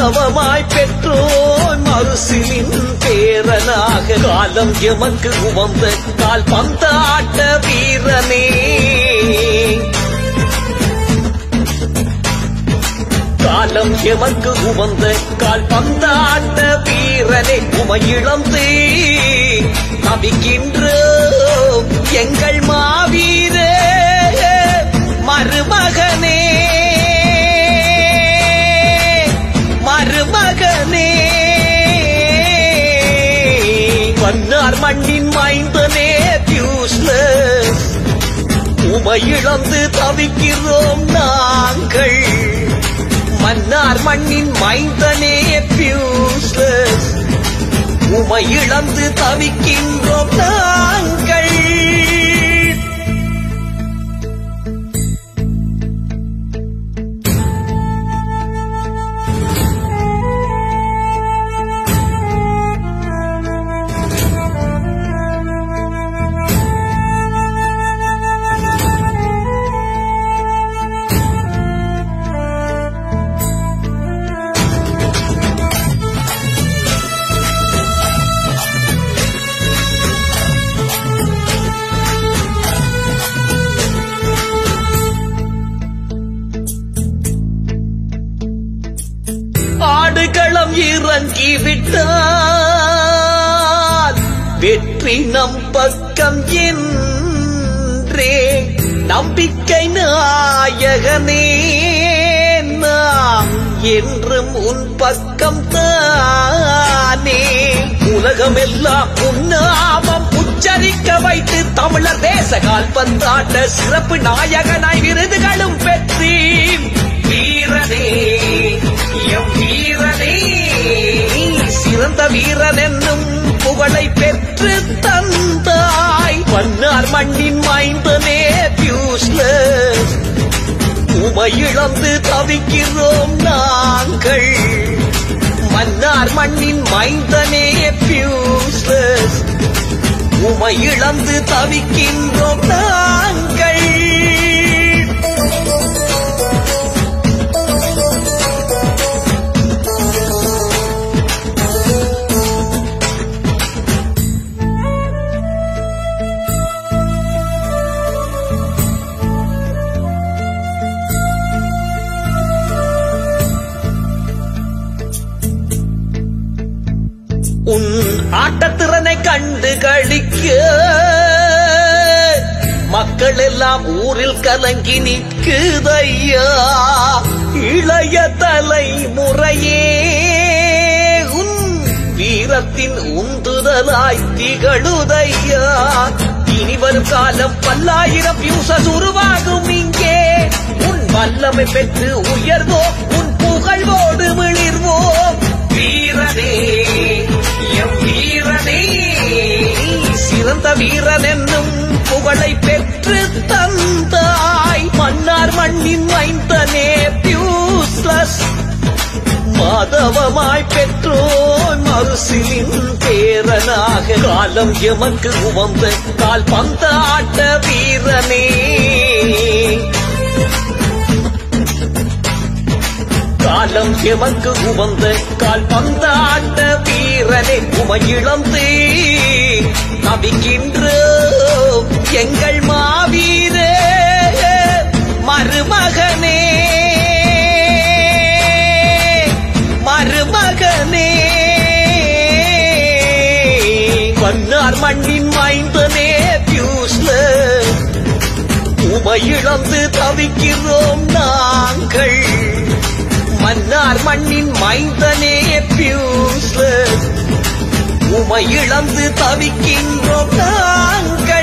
மாதவமாய் பெற்றோய் மறுசிலின் பேரனாக காலம் எமக்கு உவந்த கால் பந்தாட்ட வீரனே காலம் எமக்கு உவந்த கால் பந்தாட்ட வீரனே உமையிழந்து நபிக்கின்றோம் எங்கள் மாவீர மருமகனே மருமகனே மன்னார் மண்ணின் மைந்தனே பியூஸ்லஸ் உமையிழந்து தவிக்கிறோம் நாங்கள் மன்னார் மண்ணின் மைந்தனே பியூஸ்லஸ் உமையிழந்து தவிக்கின்றோம் நாங்கள் ஆடுகளம் இறங்கி விட்டால் வெற்றி நம் பக்கம் என்றே நம்பிக்கை நாயகனே நாம் என்றும் உன் பக்கம் தானே உலகமெல்லாம் உன்னாமம் உச்சரிக்க வைத்து தமிழர் தேச கால்பந்தாட்ட சிறப்பு நாயகனாய் விருதுகளும் பெற்றீர் வீரனே எம் வீரனே சிறந்த வீரன் என்னும் புகழை பெற்று தந்தாய் மன்னார் மண்ணின் மைந்தனே பியூஸ்லஸ் உமையிழந்து தவிக்கிறோம் நாங்கள் மன்னார் மண்ணின் மைந்தனே பியூஸ்லஸ் உமையிழந்து தவிக்கின்றோம் நாங்கள் உன் ஆட்டத்திறனை கண்டு களிக்க மக்கள் எல்லாம் ஊரில் கலங்கி நிற்குதையா இளைய தலைமுறையே உன் வீரத்தின் உந்துதலாய் திகழுதையா இனி வரும் காலம் பல்லாயிரம் யூசஸ் உருவாகும் இங்கே உன் வல்லமை பெற்று உயர்வோம் உன் புகழ்வோடு விளிர்வோம் வீரனே எம் வீரனே சிறந்த வீரன் என்னும் புகழை பெற்று தந்தாய் மன்னார் மண்ணின் மைந்தனே பியூஸ்லஸ் மாதவமாய் பெற்றோய் மறுசிலின் பேரனாக காலம் எமக்கு உவந்த கால் பந்தாட்ட வீரனே காலம் எமக்கு உவந்த கால் பந்தாட்ட வீரனே உமையிழந்து நபிக்கின்றோம் எங்கள் மாவீர மருமகனே மருமகனே மன்னார் மண்ணின் மைந்தனே பியூஸ்லஸ் உமையிழந்து தவிக்கிறோம் நாங்கள் மன்னார் மண்ணின் மைந்தனே பியூஸ்லஸ் உமையிழந்து தவிக்கின்றோம் நாங்கள்